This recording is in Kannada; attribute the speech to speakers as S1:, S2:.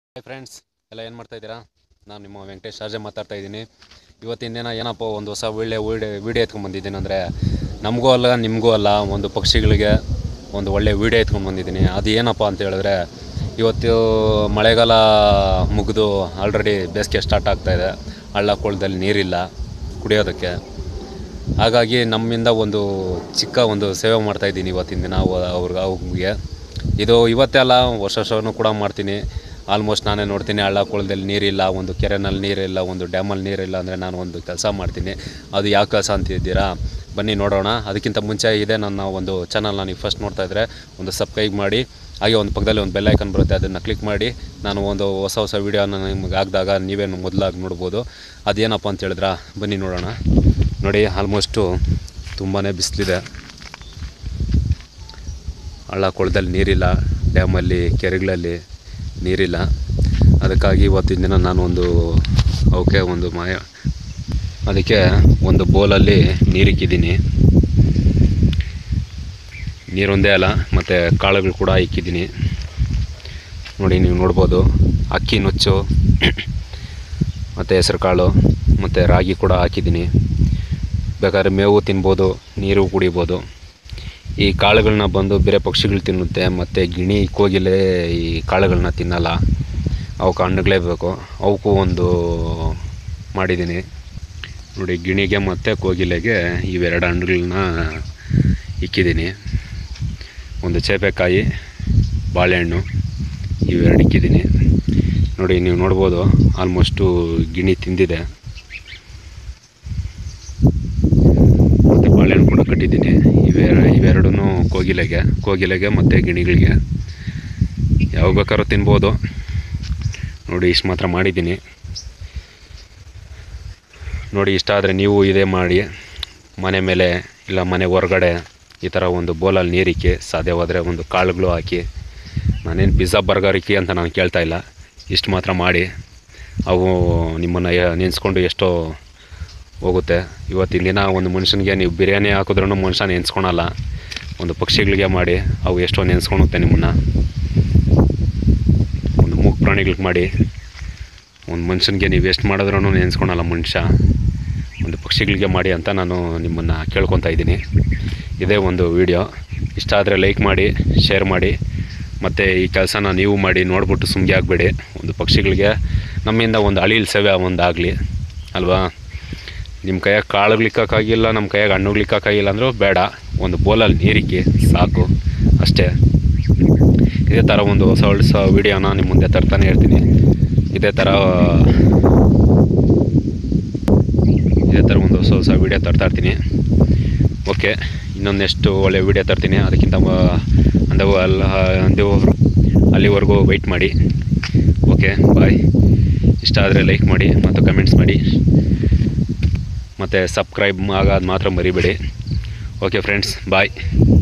S1: ಹಾಯ್ ಫ್ರೆಂಡ್ಸ್ ಎಲ್ಲ ಏನು ಮಾಡ್ತಾ ಇದ್ದೀರಾ ನಾನು ನಿಮ್ಮ ವೆಂಕಟೇಶ್ ರಾಜೆ ಮಾತಾಡ್ತಾ ಇದ್ದೀನಿ ಇವತ್ತಿನ ದಿನ ಏನಪ್ಪ ಒಂದು ಹೊಸ ಒಳ್ಳೆ ಒಳ್ಳೆ ವೀಡಿಯೋ ಎತ್ಕೊಂಡು ಬಂದಿದ್ದೀನಿ ಅಂದರೆ ನಮಗೂ ಅಲ್ಲ ನಿಮಗೂ ಅಲ್ಲ ಒಂದು ಪಕ್ಷಿಗಳಿಗೆ ಒಂದು ಒಳ್ಳೆ ವೀಡಿಯೋ ಎತ್ಕೊಂಡು ಬಂದಿದ್ದೀನಿ ಅದು ಏನಪ್ಪ ಅಂತ ಹೇಳಿದ್ರೆ ಇವತ್ತು ಮಳೆಗಾಲ ಮುಗಿದು ಆಲ್ರೆಡಿ ಬೇಸಿಗೆ ಸ್ಟಾರ್ಟ್ ಆಗ್ತಾ ಇದೆ ಹಳ್ಳ ಕೊಳ್ಳದಲ್ಲಿ ನೀರಿಲ್ಲ ಕುಡಿಯೋದಕ್ಕೆ ಹಾಗಾಗಿ ನಮ್ಮಿಂದ ಒಂದು ಚಿಕ್ಕ ಒಂದು ಸೇವೆ ಮಾಡ್ತಾ ಇದ್ದೀನಿ ಇವತ್ತಿನ ದಿನ ಅವ- ಅವ್ರಿಗೆ ಅವ್ರಿಗೆ ಇದು ಇವತ್ತೇ ಅಲ್ಲ ವರ್ಷ ವರ್ಷವೂ ಕೂಡ ಮಾಡ್ತೀನಿ ಆಲ್ಮೋಸ್ಟ್ ನಾನೇ ನೋಡ್ತೀನಿ ಹಳ್ಳ ಕೊಳ್ಳದಲ್ಲಿ ನೀರಿಲ್ಲ ಒಂದು ಕೆರೆನಲ್ಲಿ ನೀರಿಲ್ಲ ಒಂದು ಡ್ಯಾಮಲ್ಲಿ ನೀರಿಲ್ಲ ಅಂದರೆ ನಾನು ಒಂದು ಕೆಲಸ ಮಾಡ್ತೀನಿ ಅದು ಯಾವ ಕೆಲಸ ಅಂತಿದ್ದೀರಾ ಬನ್ನಿ ನೋಡೋಣ ಅದಕ್ಕಿಂತ ಮುಂಚೆ ಇದೆ ನನ್ನ ಒಂದು ಚಾನಲ್ನ ನೀವು ಫಸ್ಟ್ ನೋಡ್ತಾ ಇದ್ದರೆ ಒಂದು ಸಬ್ಸ್ಕ್ರೈಬ್ ಮಾಡಿ ಹಾಗೆ ಒಂದು ಪಕ್ಕದಲ್ಲಿ ಒಂದು ಬೆಲ್ ಐಕನ್ ಬರುತ್ತೆ ಅದನ್ನು ಕ್ಲಿಕ್ ಮಾಡಿ ನಾನು ಒಂದು ಹೊಸ ಹೊಸ ವೀಡಿಯೋನ ನಿಮ್ಗೆ ಹಾಕಿದಾಗ ನೀವೇನು ಮೊದಲಾಗಿ ನೋಡ್ಬೋದು ಅದೇನಪ್ಪ ಅಂತ ಹೇಳಿದ್ರ ಬನ್ನಿ ನೋಡೋಣ ನೋಡಿ ಆಲ್ಮೋಸ್ಟು ತುಂಬಾ ಬಿಸಿಲಿದೆ ಹಳ್ಳ ಕೊಳದಲ್ಲಿ ನೀರಿಲ್ಲ ಡ್ಯಾಮಲ್ಲಿ ಕೆರೆಗಳಲ್ಲಿ ನೀರಿಲ್ಲ ಅದಕ್ಕಾಗಿ ಇವತ್ತಿನ ದಿನ ನಾನು ಒಂದು ಅವಕ್ಕೆ ಒಂದು ಮಾಯ ಅದಕ್ಕೆ ಒಂದು ಬೋಲಲ್ಲಿ ನೀರಿಕ್ಕಿದ್ದೀನಿ ನೀರೊಂದೇ ಅಲ್ಲ ಮತ್ತು ಕಾಳುಗಳು ಕೂಡ ಇಕ್ಕಿದ್ದೀನಿ ನೋಡಿ ನೀವು ನೋಡ್ಬೋದು ಅಕ್ಕಿ ನುಚ್ಚು ಮತ್ತು ಹೆಸರು ಕಾಳು ಮತ್ತು ರಾಗಿ ಕೂಡ ಹಾಕಿದ್ದೀನಿ ಬೇಕಾದ್ರೆ ಮೇವು ತಿನ್ಬೋದು ನೀರು ಕುಡಿಬೋದು ಈ ಕಾಳುಗಳನ್ನ ಬಂದು ಬೇರೆ ಪಕ್ಷಿಗಳು ತಿನ್ನುತ್ತೆ ಮತ್ತು ಗಿಣಿ ಕೋಗಿಲೆ ಈ ಕಾಳುಗಳನ್ನ ತಿನ್ನಲ್ಲ ಅವಕ್ಕೆ ಹಣ್ಣುಗಳೇಬೇಕು ಅವಕ್ಕೂ ಒಂದು ಮಾಡಿದ್ದೀನಿ ನೋಡಿ ಗಿಣಿಗೆ ಮತ್ತು ಕೋಗಿಲೆಗೆ ಇವೆರಡು ಹಣ್ಣುಗಳನ್ನ ಇಕ್ಕಿದ್ದೀನಿ ಒಂದು ಚೇಪೆಕಾಯಿ ಬಾಳೆಹಣ್ಣು ಇವೆರಡು ಇಕ್ಕಿದ್ದೀನಿ ನೋಡಿ ನೀವು ನೋಡ್ಬೋದು ಆಲ್ಮೋಸ್ಟು ಗಿಣಿ ತಿಂದಿದೆ ಮತ್ತು ಬಾಳೆಹಣ್ಣು ಕೂಡ ಕಟ್ಟಿದ್ದೀನಿ ಇವೆ ಇವೆರಡೂ ಕೋಗಿಲೆಗೆ ಕೋಗಿಲೆಗೆ ಮತ್ತು ಗಿಣಿಗಳಿಗೆ ಯಾವಾಗ ಬೇಕಾದ್ರೂ ತಿನ್ಬೋದು ನೋಡಿ ಇಷ್ಟು ಮಾತ್ರ ಮಾಡಿದ್ದೀನಿ ನೋಡಿ ಇಷ್ಟ ಆದರೆ ನೀವು ಇದೇ ಮಾಡಿ ಮನೆ ಮೇಲೆ ಇಲ್ಲ ಮನೆ ಹೊರಗಡೆ ಈ ಥರ ಒಂದು ಬೋಲಲ್ಲಿ ನೀರಿಕ್ಕಿ ಸಾಧ್ಯವಾದರೆ ಒಂದು ಕಾಳುಗಳು ಹಾಕಿ ನಾನೇನು ಪಿಜ್ಜಾ ಬರ್ಗರ್ ಇಕ್ಕಿ ಅಂತ ನಾನು ಕೇಳ್ತಾ ಇಲ್ಲ ಇಷ್ಟು ಮಾತ್ರ ಮಾಡಿ ಅವು ನಿಮ್ಮನ್ನು ನೆನೆಸ್ಕೊಂಡು ಎಷ್ಟೋ ಹೋಗುತ್ತೆ ಇವತ್ತಿನ ದಿನ ಒಂದು ಮನುಷ್ಯನಿಗೆ ನೀವು ಬಿರಿಯಾನಿ ಹಾಕಿದ್ರೂ ಮನುಷ್ಯ ನೆನೆಸ್ಕೊಳಲ್ಲ ಒಂದು ಪಕ್ಷಿಗಳಿಗೆ ಮಾಡಿ ಅವು ಎಷ್ಟೋ ನೆನೆಸ್ಕೊಳುತ್ತೆ ನಿಮ್ಮನ್ನು ಒಂದು ಮೂಗು ಪ್ರಾಣಿಗಳಿಗೆ ಮಾಡಿ ಒಂದು ಮನುಷ್ಯನಿಗೆ ನೀವು ಎಷ್ಟು ಮಾಡಿದ್ರೂ ನೆನೆಸ್ಕೊಳಲ್ಲ ಮನುಷ್ಯ ಒಂದು ಪಕ್ಷಿಗಳಿಗೆ ಮಾಡಿ ಅಂತ ನಾನು ನಿಮ್ಮನ್ನು ಕೇಳ್ಕೊತಾ ಇದ್ದೀನಿ ಇದೇ ಒಂದು ವಿಡಿಯೋ ಇಷ್ಟ ಆದರೆ ಲೈಕ್ ಮಾಡಿ ಶೇರ್ ಮಾಡಿ ಮತ್ತು ಈ ಕೆಲಸನ ನೀವು ಮಾಡಿ ನೋಡ್ಬಿಟ್ಟು ಸುಮ್ಗೆ ಆಗಬೇಡಿ ಒಂದು ಪಕ್ಷಿಗಳಿಗೆ ನಮ್ಮಿಂದ ಒಂದು ಅಳಿಲ್ ಸೇವೆ ಒಂದು ಆಗಲಿ ಅಲ್ವಾ ನಿಮ್ಮ ಕೈಯಾಗ ಕಾಳುಗಳಿಕ್ಕಾಗಿಲ್ಲ ನಮ್ಮ ಕೈಯಾಗ ಹಣ್ಣುಗಳಿಕ್ಕಾಗಿಲ್ಲ ಅಂದರೂ ಬೇಡ ಒಂದು ಬೋಲಲ್ಲಿ ನೀರಿಕ್ಕಿ ಸಾಕು ಅಷ್ಟೇ ಇದೇ ಥರ ಒಂದು ಹೊಸ ಹೊಸ ವೀಡಿಯೋನ ನಿಮ್ಮ ಮುಂದೆ ತರ್ತಾನೆ ಇರ್ತೀನಿ ಇದೇ ಥರ ಇದೇ ಥರ ಒಂದು ಹೊಸ ಹೊಸ ವೀಡಿಯೋ ತರ್ತಾ ಇರ್ತೀನಿ ಓಕೆ ಇನ್ನೊಂದೆಷ್ಟು ಒಳ್ಳೆ ವೀಡಿಯೋ ತರ್ತೀನಿ ಅದಕ್ಕಿಂತ ಮ- ಅಂದವು ಅಲ್ಲ ಅಂದವು ಅಲ್ಲಿವರೆಗೂ ವೆಯ್ಟ್ ಮಾಡಿ ಓಕೆ ಬಾಯ್ ಇಷ್ಟ ಆದರೆ ಲೈಕ್ ಮಾಡಿ ಮತ್ತು ಕಮೆಂಟ್ಸ್ ಮಾಡಿ ಮತ್ತು ಸಬ್ಸ್ಕ್ರೈಬ್ ಆಗೋದು ಮಾತ್ರ ಮರಿಬೇಡಿ ಓಕೆ ಫ್ರೆಂಡ್ಸ್ ಬಾಯ್